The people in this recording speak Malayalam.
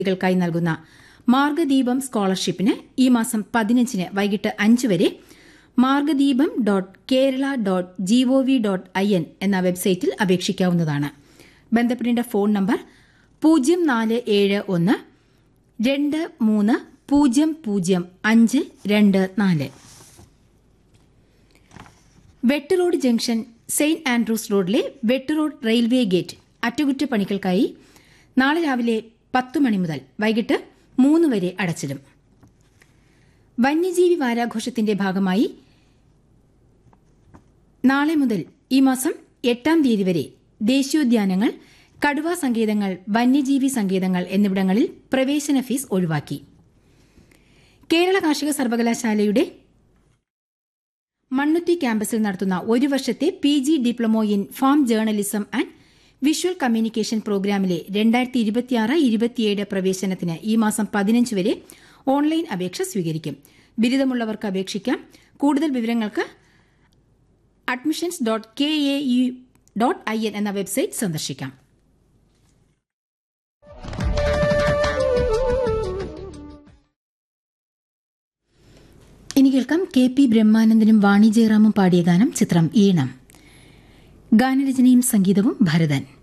കുട്ടികൾക്കായി നൽകുന്ന മാർഗദീപം സ്കോളർഷിപ്പിന് ഈ മാസം പതിനഞ്ചിന് വൈകിട്ട് അഞ്ച് വരെ Margadeepam dot Kerala dot G O I N I വെബ്സൈറ്റിൽ അപേക്ഷിക്കാവുന്നതാണ് ബന്ധപ്പെടേണ്ട ഫോൺ നമ്പർ പൂജ്യം നാല് ഏഴ് ഒന്ന് രണ്ട് മൂന്ന് പൂജ്യം പൂജ്യം അഞ്ച് രണ്ട് നാല് വെട്ട് റോഡ് ജംഗ്ഷൻ സെയിന്റ് ആൻഡ്രൂസ് റോഡിലെ വെട്ട് റോഡ് റെയിൽവേ ഗേറ്റ് അറ്റകുറ്റപ്പണികൾക്കായി നാളെ രാവിലെ പത്ത് മണി മുതൽ വൈകിട്ട് മൂന്ന് വരെ അടച്ചിടും വന്യജീവി വാരാഘോഷത്തിന്റെ ഭാഗമായി നാളെ മുതൽ ഈ മാസം എട്ടാം തീയതി വരെ ദേശീയോദ്യാനങ്ങൾ കടുവ സങ്കേതങ്ങൾ വന്യജീവി സങ്കേതങ്ങൾ എന്നിവിടങ്ങളിൽ പ്രവേശന ഫീസ് ഒഴിവാക്കി കേരള കാർഷിക സർവകലാശാലയുടെ മണ്ണുത്തി ക്യാമ്പസിൽ നടത്തുന്ന ഒരു വർഷത്തെ P G diploma in farm journalism and visual communication പ്രോഗ്രാമിലെ രണ്ടായിരത്തി ഇരുപത്തിയാറ് ഇരുപത്തിയേഴ് പ്രവേശനത്തിന് ഈ മാസം പതിനഞ്ച് വരെ ഓൺലൈൻ അപേക്ഷ സ്വീകരിക്കും ബിരുദമുള്ളവർക്ക് അപേക്ഷിക്കാം കൂടുതൽ വിവരങ്ങൾക്ക് admissions dot K A U dot I N എന്ന വെബ്സൈറ്റ് സന്ദർശിക്കാം ഇനി കേൾക്കാം കെ പി ബ്രഹ്മാനന്ദനും വാണി ജയറാമും പാടിയ ഗാനം ചിത്രം ഈണം ഗാനരചനയും സംഗീതവും ഭരതൻ